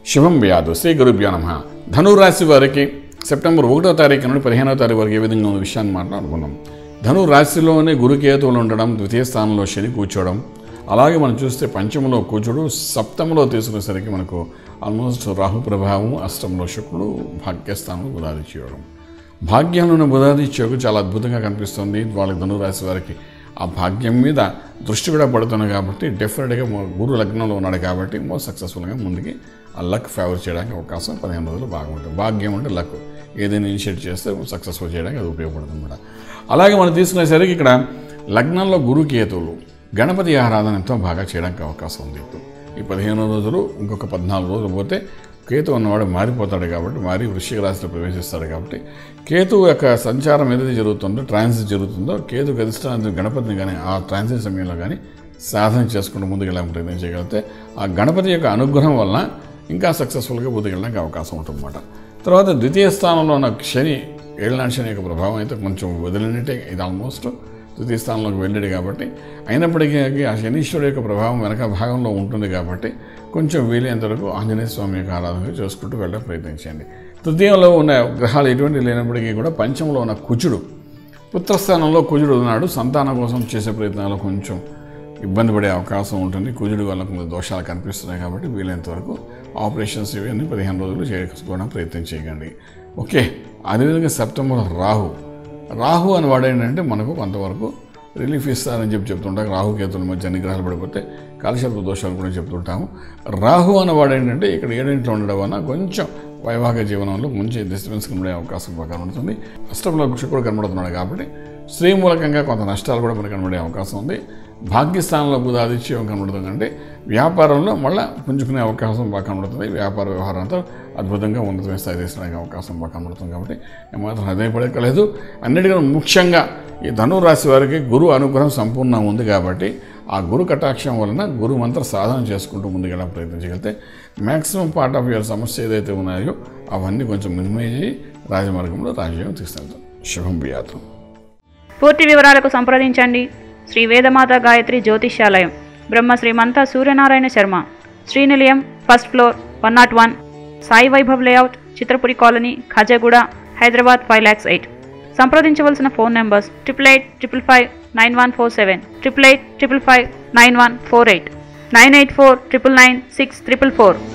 శుభం వ్యాధు శ్రీ గురుభ్యో నమ ధనురాశి వారికి సెప్టెంబర్ ఒకటో తారీఖు నుండి పదిహేనో తారీఖు వరకు ఏ విధంగా ఉన్న విషయాన్ని మాట్లాడుకున్నాం ధను రాశిలోనే గురుకేతువులు ఉండడం ద్వితీయ స్థానంలో శని కూర్చోవడం అలాగే మనం చూస్తే పంచమలో కూర్చుడు సప్తమలో తీసుకునేసరికి మనకు ఆల్మోస్ట్ రాహు ప్రభావం అష్టంలో శుక్రుడు భాగ్యస్థానంలో బుధాది చేయడం భాగ్యంలోని బుధాది యోగం చాలా అద్భుతంగా కనిపిస్తుంది వాళ్ళకి ధనురాశి వారికి ఆ భాగ్యం మీద దృష్టి కూడా పడుతుంది కాబట్టి డెఫినెట్గా మో- గురు లగ్నంలో ఉన్నాడు కాబట్టి మోస్ట్ సక్సెస్ఫుల్గా ముందుకి ఆ లక్ ఫేవర్ చేయడానికి అవకాశం పదిహేను రోజులు బాగుంటుంది భాగ్యం అంటే లక్ ఏదైనా ఇనిషియేట్ చేస్తే సక్సెస్ఫుల్ చేయడానికి అది ఉపయోగపడుతుంది అన్నమాట అలాగే మనం తీసుకునేసరికి ఇక్కడ లగ్నంలో గురు కేతువులు గణపతి ఆరాధన ఎంతో బాగా చేయడానికి అవకాశం ఉంది ఇప్పుడు ఈ పదిహేను రోజులు ఇంకొక పద్నాలుగు రోజులు పోతే కేతు ఉన్నవాడు మారిపోతాడు కాబట్టి మారి వృశ్చిక రాశిలో ప్రవేశిస్తాడు కాబట్టి కేతు యొక్క సంచారం ఏదైతే జరుగుతుందో ట్రాన్సిట్ జరుగుతుందో కేతు గరిష్టాన్ని గణపతిని కానీ ఆ ట్రాన్సిట్ సమయంలో కానీ సాధన చేసుకుంటూ ముందుకెళ్ళడానికి ప్రయత్నం చేయగలిగితే ఆ గణపతి యొక్క అనుగ్రహం వలన ఇంకా సక్సెస్ఫుల్గా ముందుకెళ్ళడానికి అవకాశం ఉంటుందన్నమాట తర్వాత ద్వితీయ స్థానంలో ఉన్న శని ఏళ్ళనాటి శని యొక్క ప్రభావం అయితే కొంచెం వదిలినట్టే ఇది ఆల్మోస్ట్ ద్వితీయ స్థానంలోకి వెళ్ళాడు కాబట్టి అయినప్పటికీ ఆ శనీశ్వరుడు యొక్క ప్రభావం వెనక భాగంలో ఉంటుంది కాబట్టి కొంచెం వీలైనంత వరకు ఆంజనేయ స్వామి యొక్క ఆరాధన చేసుకుంటూ వెళ్ళడం ప్రయత్నించండి తృతీయంలో ఉన్న గ్రహాలు ఎటువంటి లేనప్పటికీ కూడా పంచంలో ఉన్న కుజుడు పుత్రస్థానంలో కుజుడు ఉన్నాడు సంతానం కోసం చేసే ప్రయత్నాలు కొంచెం ఇబ్బంది పడే అవకాశం ఉంటుంది కుజుడు వల్ల కొంత దోషాలు కనిపిస్తున్నాయి కాబట్టి వీలైనంత వరకు ఆపరేషన్స్ ఇవన్నీ పదిహేను రోజులు చేసుకోవడం ప్రయత్నం చేయకండి ఓకే అదేవిధంగా సెప్టెంబర్ రాహు రాహు అని వాడు ఏంటంటే మనకు కొంతవరకు రిలీఫ్ ఇస్తారని చెప్పి చెప్తుంటాం రాహుకేతుల మధ్య నిగ్రహాలు పడిపోతే కాలశర్ప దోషాలు కూడా చెప్తుంటాము రాహు అన్నవాడు ఏంటంటే ఇక్కడ ఏడింట్లో ఉండడం వలన కొంచెం వైవాహిక జీవనంలో మంచి డిస్టర్బెన్స్ కనబడే అవకాశం బాగా కనబడుతుంది అష్టంలో శుక్రుడు కనబడుతున్నాడు కాబట్టి స్త్రీ మూలకంగా కొంత నష్టాలు కూడా మనకు కనబడే అవకాశం ఉంది భాగ్యస్థానంలో బుధాదిత్యం కనబడుతుంది అంటే వ్యాపారంలో మళ్ళీ పుంజుకునే అవకాశం బాగా కనబడుతుంది వ్యాపార వ్యవహారంతో అద్భుతంగా ఉన్నతమైన స్థాయి తీసుకోవడానికి అవకాశం బాగా కనబడుతుంది కాబట్టి ఏమాత్రం హృదయపడక్కలేదు అన్నిటికన్నా ముఖ్యంగా ఈ ధను రాశి వారికి గురు అనుగ్రహం సంపూర్ణంగా ఉంది కాబట్టి ఆ గురు కటాక్షం వలన గురు మంత్ర సాధన చేసుకుంటూ ముందుకెళ్ళ ప్రయత్నం చేయగలిగితే మ్యాక్సిమం పార్ట్ ఆఫ్ యువర్ సమస్య ఏదైతే ఉన్నాయో అవన్నీ కొంచెం మినిమైజ్ అయ్యి రాజమార్గంలో రాజ్యం తీసుకెళ్తాం శుభం బియాతం పూర్తి వివరాలకు సంప్రదించండి Shri Vedamata Gayatri Jyotishyalayam Brahma Srimantha Suryanarayana Sharma Srinilayam first floor one not one Sai Vaibhav layout Chitrapuri colony Khajaguda Hyderabad five lakhs eight సంప్రదించవలసిన phone numbers triple eight triple five nine one four seven triple eight triple five nine one four eight nine eight four triple nine six triple four